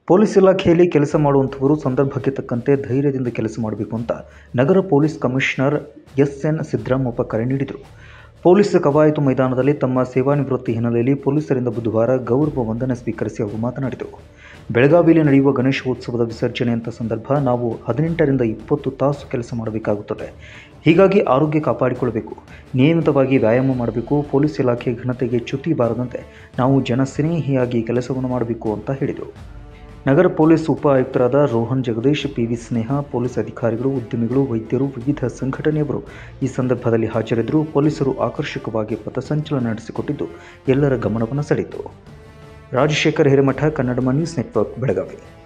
police ಇಲಾಖೆಯಲ್ಲಿ ಕೆಲಸ ಮಾಡುವಂಥವರು ಸಂದರ್ಭಕ್ಕೆ ತಕ್ಕಂತೆ ಧೈರ್ಯದಿಂದ ಕೆಲಸ ಮಾಡಬೇಕು ಅಂತ ನಗರ police commissioner S N Siddaramappa ಕರೆ ನೀಡಿದರು ಪೊಲೀಸ್ ಕವಾಯತು ಮೈದಾನದಲ್ಲಿ ತಮ್ಮ ಸೇವಾನಿವೃತ್ತಿ ಹಿನ್ನೆಲೆಯಲ್ಲಿ ಪೊಲೀಸರಿಂದ ಬುಧವಾರ ಗೌರವ ವಂದನೆ ಸ್ವೀಕರಿಸಿ ಅವರು ಮಾತನಾಡಿದರು ಬೆಳಗಾವಿಯಲ್ಲಿ ನಡೆಯುವ ಗಣೇಶೋತ್ಸವದ ವಿಸರ್ಜನೆಯಂಥ ಸಂದರ್ಭ ನಾವು ಹದಿನೆಂಟರಿಂದ ಇಪ್ಪತ್ತು ತಾಸು ಕೆಲಸ ಮಾಡಬೇಕಾಗುತ್ತದೆ ಹೀಗಾಗಿ ಆರೋಗ್ಯ ಕಾಪಾಡಿಕೊಳ್ಳಬೇಕು ನಿಯಮಿತವಾಗಿ ವ್ಯಾಯಾಮ ಮಾಡಬೇಕು ಪೊಲೀಸ್ ಇಲಾಖೆ ಘನತೆಗೆ ಚ್ಯುತಿ ಬಾರದಂತೆ ನಾವು ಜನಸ್ನೇಹಿಯಾಗಿ ಕೆಲಸವನ್ನು ಮಾಡಬೇಕು ಅಂತ ಹೇಳಿದರು ನಗರ ಪೊಲೀಸ್ ಉಪ ಆಯುಕ್ತರಾದ Rohan Jagadish P V Sneha police ಅಧಿಕಾರಿಗಳು ಉದ್ಯಮಿಗಳು ವೈದ್ಯರು ವಿವಿಧ ಸಂಘಟನೆಯವರು ಈ ಸಂದರ್ಭದಲ್ಲಿ ಹಾಜರಿದ್ದರು ಪೊಲೀಸರು ಆಕರ್ಷಕವಾಗಿ ಪಥಸಂಚಲನ ನಡೆಸಿಕೊಟ್ಟಿದ್ದು ಎಲ್ಲರ ಗಮನವನ್ನು ಸೆಳೆಯಿತು ರಾಜಶೇಖರ್ ಹಿರೇಮಠ ಕನ್ನಡಮ ನ್ಯೂಸ್ ನೆಟ್ವರ್ಕ್ ಬೆಳಗಾವಿ